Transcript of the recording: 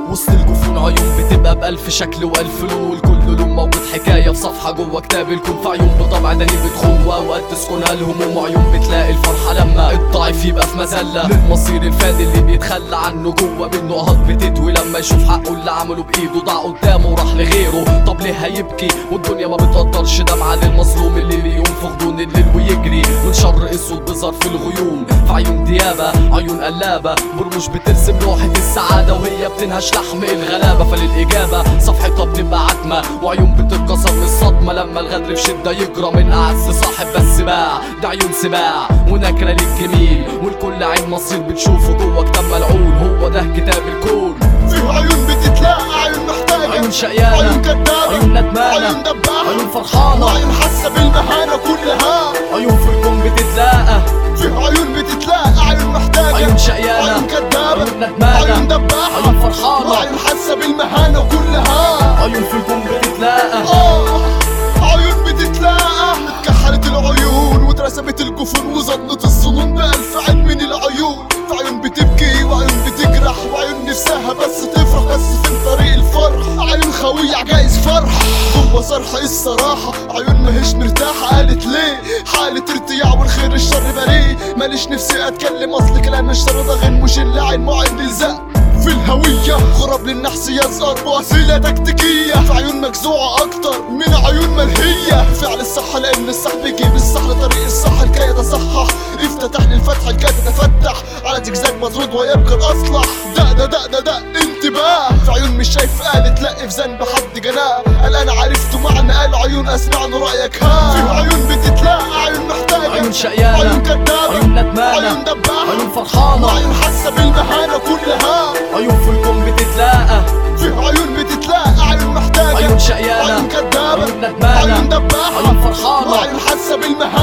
وسط الجفون عيون بتبقى بألف شكل وألف لون والكل لون موجود حكاية في صفحة جوه كتاب الكون في عيون بطبع دني بتخون وأوقات تسكنها الهموم وعيون بتلاقي الفرحة لما الضعيف يبقى في مذلة للمصير الفادي اللي بيتخلى عنه جوه بالنقط بتدوي لما يشوف حقه اللي عمله بإيده ضاع قدامه وراح لغيره طب ليه هيبكي والدنيا ما بتقدرش دمعة للمظلوم اللي بينفخ دون الليل ويجري من شر اسود بيظهر في الغيوم في عيون ديابة عيون قلابة برموش بترسم لوحة السعادة وهي بتنهش لحم الغلابة فللإجابة صفحتها بتبقى عتمة وعيون بتتكسر من الصدمة لما الغدر في شدة يجرى من أعز صاحب بس باع ده عيون سباع ونكرة للجميل والكل عين مصير بتشوفه جوه كتاب ملعون هو ده كتاب الكون في عيون بتتلاقى عيون محتاجة عيون شقيانة عيون كدابة عيون ندمانة عيون دباحة عيون فرحانة وعيون حاسة بالمهانة كلها عيون في الكون بتتلاقى في عيون بتتلاقى عيون محتاجة عيون شقيانة عيون كدابة عيون ندمانة عيون دباحة عيون فرحانة وعيون حاسة بالمهانة كلها عيون في الكون بتتلاقى آه عيون بتتلاقى اتكحلت العيون واترسمت الجفون وظنت الظنون بألف عين من العيون في عيون بتبكي وعيون بتجرح وعيون نفسها بس تفرح بس فين طريق الفرح عيون خوية عجايز فرح جوه صرح الصراحة عيون ماهيش مرتاحة قالت ليه حالة ارتياع والخير الشر بريء ماليش نفسي اتكلم اصل كلام الشر ده غير مش اللي عين معين للزق في الهوية غراب للنحس يزهر بوسيلة تكتيكية في عيون مجزوعة أكتر من عيون ملهية فعل الصح لأن الصح بيجيب الصح لطريق الصح الكي يتصحح افتتح للفتح الكي تتفتح على زجزاج مطرود ويبقى الأصلح دق ده دق ده دق انتباه في عيون مش شايف قالت لا في ذنب حد جناه قال أنا عرفت معنى قال عيون أسمع رأيك ها في عيون بتتلاقى عيون محتاجة عيون شقيانة عيون كدابة عيون ندمانة عيون دباحة عيون فرحانة وعيون حاسة بالمهانة كلها عيون في الكون بتتلاقى في عيون بتتلاقى عيون محتاجة عيون شقيانة عيون كدابة عيون ندمانة عيون دباحة عيون فرحانة وعيون حاسة بالمهانة